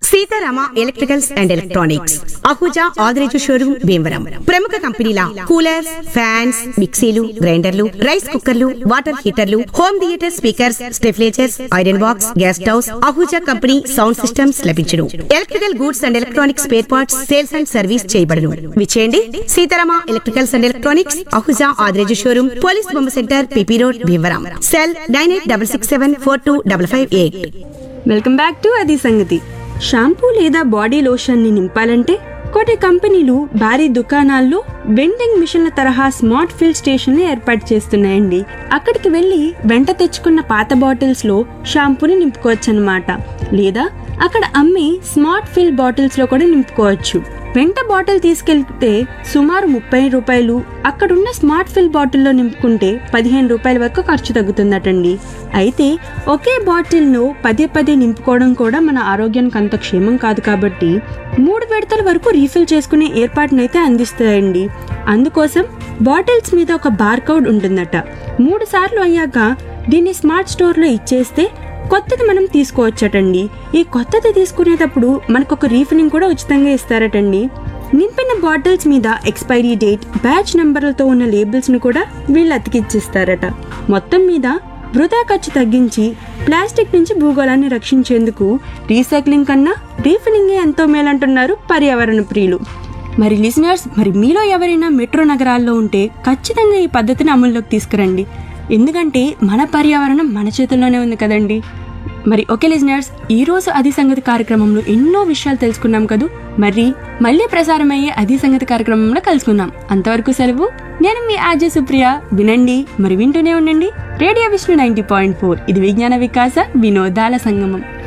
Sitarama electricals and electronics Ahuja Adireju showroom Bhimavaram ప్రముఖ కంపెనీల coolers fans మిక్సీలు గ్రైండర్లు రైస్ కుక్కర్లు వాటర్ హీటర్లు home theatre speakers stabilisers iron box gas stoves Ahuja company sound systems లభించును electrical goods and electronics spare parts sales and service చేయబడును విచేయండి Seetharama electricals and electronics Ahuja Adireju showroom police బొమ్మ centre P P road Bhimavaram cell nine eight double six seven four two double five eight welcome back to అది సంగతి shampoo లేదా body లోషన్ని నింపాలంటే కొన్ని కంపెనీలు భారీ దుకాణాల్లో వెండింగ్ మిషన్ల తరహా స్మార్ట్ ఫిల్ స్టేషన్లు ఏర్పాటు చేస్తున్నాయండి అక్కడికి వెళ్ళి వెంట తెచ్చుకున్న పాత బాటిల్స్ లో షాంపూని నింపుకోవచ్చు అనమాట లేదా అక్కడ అమ్మి స్మార్ట్ ఫిల్ బాటిల్స్ లో కూడా నింపుకోవచ్చు వెంట బాటిల్ తీసుకెళ్తే సుమారు ముప్పై రూపాయలు అక్కడున్న స్మార్ట్ ఫిల్ బాటిల్లో నింపుకుంటే పదిహేను రూపాయల వరకు ఖర్చు తగ్గుతుందటండి అయితే ఒకే బాటిల్ను పదే పదే నింపుకోవడం కూడా మన ఆరోగ్యానికి అంత క్షేమం కాదు కాబట్టి మూడు విడతల వరకు రీఫిల్ చేసుకునే ఏర్పాటునైతే అందిస్తాయండి అందుకోసం బాటిల్స్ మీద ఒక బార్కోడ్ ఉంటుందట మూడు సార్లు అయ్యాక దీన్ని స్మార్ట్ స్టోర్లో ఇచ్చేస్తే కొత్తది మనం తీసుకోవచ్చటండి ఈ కొత్తది తీసుకునేటప్పుడు మనకు ఒక రీఫిలింగ్ కూడా ఉచితంగా ఇస్తారటండి నింపిన బాటిల్స్ మీద ఎక్స్పైరీ డేట్ బ్యాచ్ నెంబర్లతో ఉన్న లేబుల్స్ ను కూడా వీళ్ళు అతికిచ్చిస్తారట మొత్తం మీద వృధా ఖర్చు తగ్గించి ప్లాస్టిక్ నుంచి భూగోళాన్ని రక్షించేందుకు రీసైక్లింగ్ కన్నా రీఫిలింగే ఎంతో మేలంటున్నారు పర్యావరణ ప్రియులు మరి లిసనర్స్ మరి మీలో ఎవరైనా మెట్రో నగరాల్లో ఉంటే ఖచ్చితంగా ఈ పద్ధతిని అమల్లోకి తీసుకురండి ఎందుకంటే మన పర్యావరణం మన చేతుల్లోనే ఉంది కదండి మరి ఓకే లిజనర్స్ ఈ రోజు అది సంగతి కార్యక్రమంలో ఎన్నో విషయాలు తెలుసుకున్నాం కదూ మరి మళ్ళీ ప్రసారమయ్యే అది సంగతి కార్యక్రమంలో కలుసుకుందాం అంతవరకు సెలవు నేను మీ ఆర్జే సుప్రియ వినండి మరి వింటూనే ఉండండి radio Vishnu ninety point four ఇది విజ్ఞాన వికాస వినోదాల సంగమం